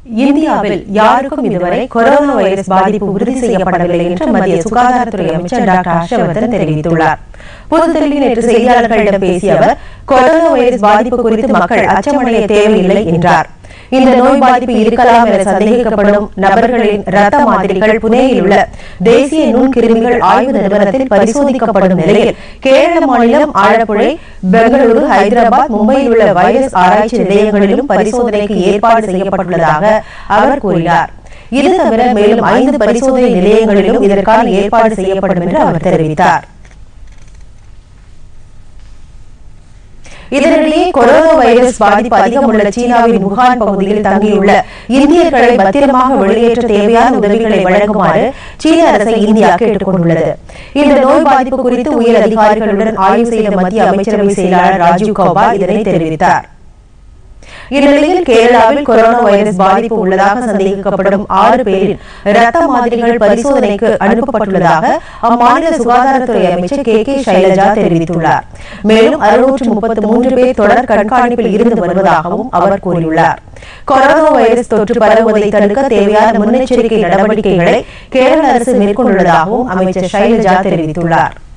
இந்தியாவில் யாருக்கும் இதுவரை கொரோனா வைரஸ் பாதிப்பு உறுதி செய்யப்படவில்லை என்று மத்திய சுகாதாரத்துறை அமைச்சர் டாக்டர் ஹர்ஷவர்தன் தெரிவித்துள்ளார் புதுதில்லியில் நேற்று செய்தியாளர்களிடம் பேசிய அவர் கொரோனா வைரஸ் பாதிப்பு குறித்து மக்கள் அச்சமடைய தேவையில்லை என்றார் இந்த நோய் பாதிப்பு இருக்கலாம் என சந்தேகிக்கப்படும் நபர்களின் ரத்த மாதிரிகள் புனேயில் உள்ள தேசிய நுண்கிருமிகள் ஆய்வு நிறுவனத்தில் பரிசோதிக்கப்படும் நிலையில் கேரள மாநிலம் ஆலப்புழை பெங்களூரு ஹைதராபாத் மும்பையில் உள்ள வைரஸ் ஆராய்ச்சி நிலையங்களிலும் பரிசோதனைக்கு ஏற்பாடு செய்யப்பட்டுள்ளதாக அவர் கூறினார் இது தவிர மேலும் ஐந்து பரிசோதனை நிலையங்களிலும் இதற்கான ஏற்பாடு செய்யப்படும் என்று அவர் தெரிவித்தார் இதனிடையே கொரோனா வைரஸ் பாதிப்பு அதிகம் உள்ள சீனாவின் வுகான் பகுதியில் தங்கியுள்ள இந்தியர்களை பத்திரமாக வெளியேற்ற தேவையான உதவிகளை வழங்குமாறு சீன அரசை இந்தியா கேட்டுக் கொண்டுள்ளது இந்த நோய் பாதிப்பு குறித்து உயர் அதிகாரிகளுடன் ஆய்வு செய்த மத்திய அமைச்சரவை செயலாளர் ராஜீவ் கௌபா இதனை தெரிவித்தார் இந்நிலையில் கேரளாவில் கொரோனா வைரஸ் பாதிப்பு உள்ளதாக சந்தேகிக்கப்படும் ஆறு பேரின் ரத்த மாதிரிகள் பரிசோதனைக்கு அனுப்பப்பட்டுள்ளதாக அம்மாநில சுகாதாரத்துறை அமைச்சர் கே கே சைலஜா தெரிவித்துள்ளார் மேலும் அறுநூற்று முப்பத்து மூன்று பேர் தொடர் கண்காணிப்பில் இருந்து வருவதாகவும் அவர் கூறியுள்ளார் கொரோனா வைரஸ் தொற்று பரவுவதை தடுக்க தேவையான முன்னெச்சரிக்கை நடவடிக்கைகளை கேரள அரசு மேற்கொண்டுள்ளதாகவும் அமைச்சர் சைலஜா தெரிவித்துள்ளார்